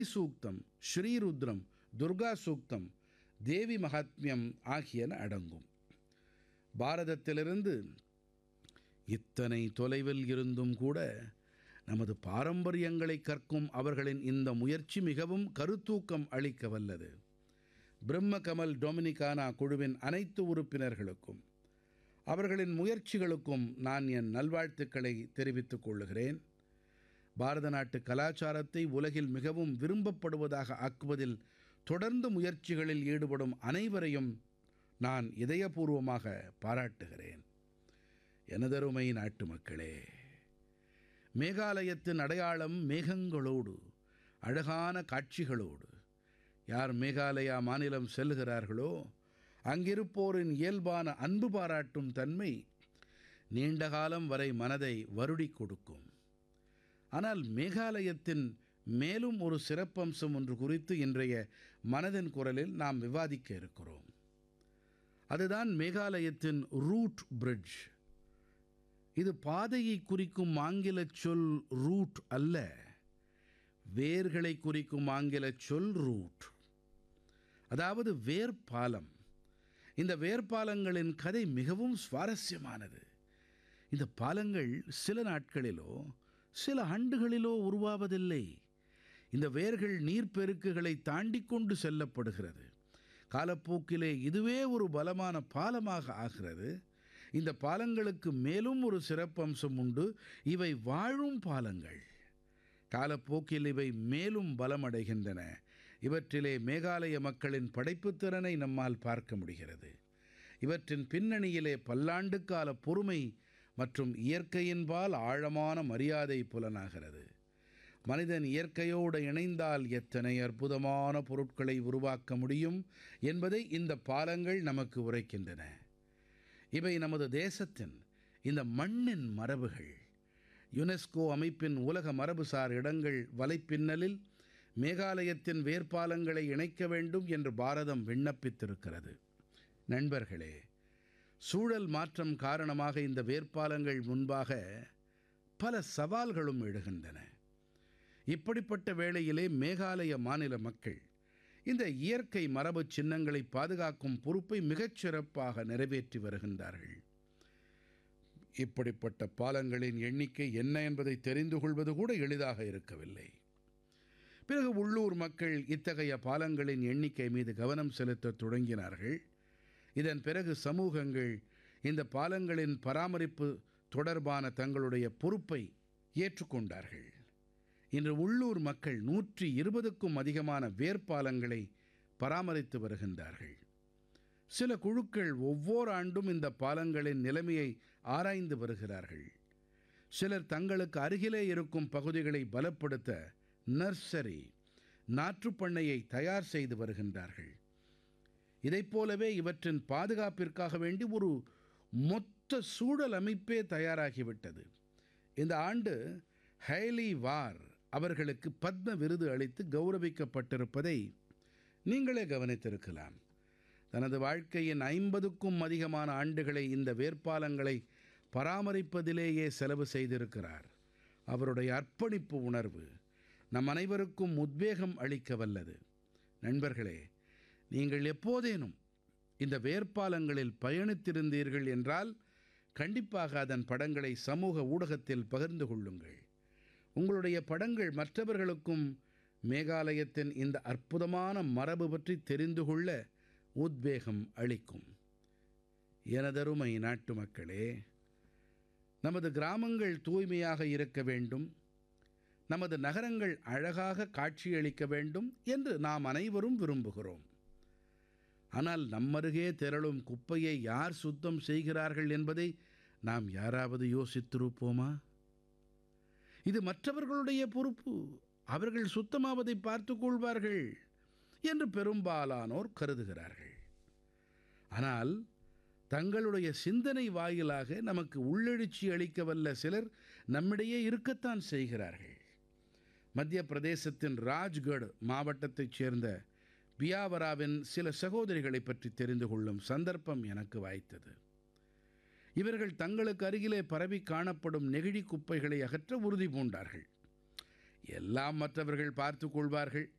சூக்தம் ஸ்ரீருத்ரம் துர்கா சூக்தம் தேவி மகாத்மியம் ஆகியன அடங்கும் பாரதத்திலிருந்து இத்தனை தொலைவில் இருந்தும் கூட நமது பாரம்பரியங்களை கற்கும் அவர்களின் இந்த முயற்சி மிகவும் கருத்தூக்கம் அளிக்க வல்லது பிரம்ம கமல் டொமினிகானா குழுவின் அனைத்து உறுப்பினர்களுக்கும் அவர்களின் முயற்சிகளுக்கும் நான் என் நல்வாழ்த்துக்களை தெரிவித்துக் கொள்கிறேன் பாரத நாட்டு கலாச்சாரத்தை உலகில் மிகவும் விரும்பப்படுவதாக ஆக்குவதில் தொடர்ந்து முயற்சிகளில் ஈடுபடும் அனைவரையும் நான் இதயபூர்வமாக பாராட்டுகிறேன் எனதருமை நாட்டு மக்களே மேகாலயத்தின் அடையாளம் மேகங்களோடு அழகான காட்சிகளோடு யார் மேகாலயா மாநிலம் செல்கிறார்களோ அங்கிருப்போரின் இயல்பான அன்பு பாராட்டும் தன்மை நீண்ட காலம் வரை மனதை வருடி கொடுக்கும் ஆனால் மேகாலயத்தின் மேலும் ஒரு சிறப்பம்சம் ஒன்று குறித்து இன்றைய மனதின் குரலில் நாம் விவாதிக்க இருக்கிறோம் அதுதான் மேகாலயத்தின் ரூட் பிரிட்ஜ் இது பாதையை குறிக்கும் ஆங்கிலச் சொல் ரூட் அல்ல வேர்களை குறிக்கும் ஆங்கிலச் சொல் ரூட் அதாவது வேர்பாலம் இந்த வேர்பாலங்களின் கதை மிகவும் சுவாரஸ்யமானது இந்த பாலங்கள் சில நாட்களிலோ சில ஆண்டுகளிலோ உருவாவதில்லை இந்த வேர்கள் நீர்ப்பெருக்குகளை தாண்டி கொண்டு செல்லப்படுகிறது காலப்போக்கிலே இதுவே ஒரு பலமான பாலமாக ஆகிறது இந்த பாலங்களுக்கு மேலும் ஒரு சிறப்பம்சம் உண்டு இவை வாழும் பாலங்கள் காலப்போக்கில் இவை மேலும் பலமடைகின்றன இவற்றிலே மேகாலய மக்களின் படைப்புத் திறனை நம்மால் பார்க்க முடிகிறது இவற்றின் பின்னணியிலே பல்லாண்டுக்கால பொறுமை மற்றும் இயற்கையின்பால் ஆழமான மரியாதை புலனாகிறது மனிதன் இயற்கையோடு இணைந்தால் எத்தனை அற்புதமான பொருட்களை உருவாக்க முடியும் என்பதை இந்த பாலங்கள் நமக்கு உரைக்கின்றன இவை நமது தேசத்தின் இந்த மண்ணின் மரபுகள் யுனெஸ்கோ அமைப்பின் உலக மரபுசார் இடங்கள் வலைப்பின்னலில் மேகாலயத்தின் வேர்ப்பாலங்களை இணைக்க வேண்டும் என்று பாரதம் விண்ணப்பித்திருக்கிறது நண்பர்களே சூழல் மாற்றம் காரணமாக இந்த வேர்ப்பாலங்கள் முன்பாக பல சவால்களும் எழுகின்றன இப்படிப்பட்ட வேளையிலே மேகாலய மாநில மக்கள் இந்த இயற்கை மரபு சின்னங்களை பாதுகாக்கும் பொறுப்பை மிகச் சிறப்பாக நிறைவேற்றி வருகின்றார்கள் இப்படிப்பட்ட பாலங்களின் எண்ணிக்கை என்ன என்பதை தெரிந்து கொள்வது கூட எளிதாக இருக்கவில்லை பிறகு உள்ளூர் மக்கள் இத்தகைய பாலங்களின் எண்ணிக்கை மீது கவனம் செலுத்தத் தொடங்கினார்கள் இதன் பிறகு சமூகங்கள் இந்த பாலங்களின் பராமரிப்பு தொடர்பான தங்களுடைய பொறுப்பை ஏற்றுக்கொண்டார்கள் இன்று உள்ளூர் மக்கள் நூற்றி இருபதுக்கும் அதிகமான வேர்ப்பாலங்களை பராமரித்து வருகின்றார்கள் சில குழுக்கள் ஒவ்வொரு ஆண்டும் இந்த பாலங்களின் நிலைமையை ஆராய்ந்து வருகிறார்கள் சிலர் தங்களுக்கு அருகிலே இருக்கும் பகுதிகளை பலப்படுத்த நர்சரி நாற்றுப்பண்ணையை தயார் செய்து வருகின்றார்கள் இதைப் போலவே இவற்றின் பாதுகாப்பிற்காக வேண்டி ஒரு மொத்த சூழல் அமைப்பே தயாராகிவிட்டது இந்த ஆண்டு ஹைலி வார் அவர்களுக்கு பத்ம விருது அளித்து கௌரவிக்கப்பட்டிருப்பதை நீங்களே கவனித்திருக்கலாம் தனது வாழ்க்கையின் ஐம்பதுக்கும் அதிகமான ஆண்டுகளை இந்த வேட்பாளங்களை பராமரிப்பதிலேயே செலவு செய்திருக்கிறார் அவருடைய அர்ப்பணிப்பு உணர்வு நம் அனைவருக்கும் உத்வேகம் அளிக்க வல்லது நண்பர்களே நீங்கள் எப்போதேனும் இந்த வேட்பாளங்களில் பயணித்திருந்தீர்கள் என்றால் கண்டிப்பாக அதன் படங்களை சமூக ஊடகத்தில் பகிர்ந்து கொள்ளுங்கள் உங்களுடைய படங்கள் மற்றவர்களுக்கும் மேகாலயத்தின் இந்த அற்புதமான மரபு பற்றி தெரிந்து கொள்ள உத்வேகம் அளிக்கும் எனதருமை நாட்டு மக்களே நமது கிராமங்கள் தூய்மையாக இருக்க வேண்டும் நமது நகரங்கள் அழகாக காட்சியளிக்க வேண்டும் என்று நாம் அனைவரும் விரும்புகிறோம் ஆனால் நம்மருகே திரளும் குப்பையை யார் சுத்தம் செய்கிறார்கள் என்பதை நாம் யாராவது யோசித்திருப்போமா இது மற்றவர்களுடைய பொறுப்பு அவர்கள் சுத்தமாவதை பார்த்து கொள்வார்கள் என்று பெரும்பாலானோர் கருதுகிறார்கள் ஆனால் தங்களுடைய சிந்தனை வாயிலாக நமக்கு உள்ளெழுச்சி அளிக்க வல்ல சிலர் நம்மிடையே இருக்கத்தான் செய்கிறார்கள் மத்திய பிரதேசத்தின் ராஜ்கட் மாவட்டத்தைச் சேர்ந்த பியாவராவின் சில சகோதரிகளை பற்றி தெரிந்து கொள்ளும் சந்தர்ப்பம் எனக்கு வாய்த்தது இவர்கள் தங்களுக்கு அருகிலே பரவி காணப்படும் நெகிழி குப்பைகளை அகற்ற உறுதி பூண்டார்கள் எல்லாம் மற்றவர்கள் பார்த்துக் கொள்வார்கள்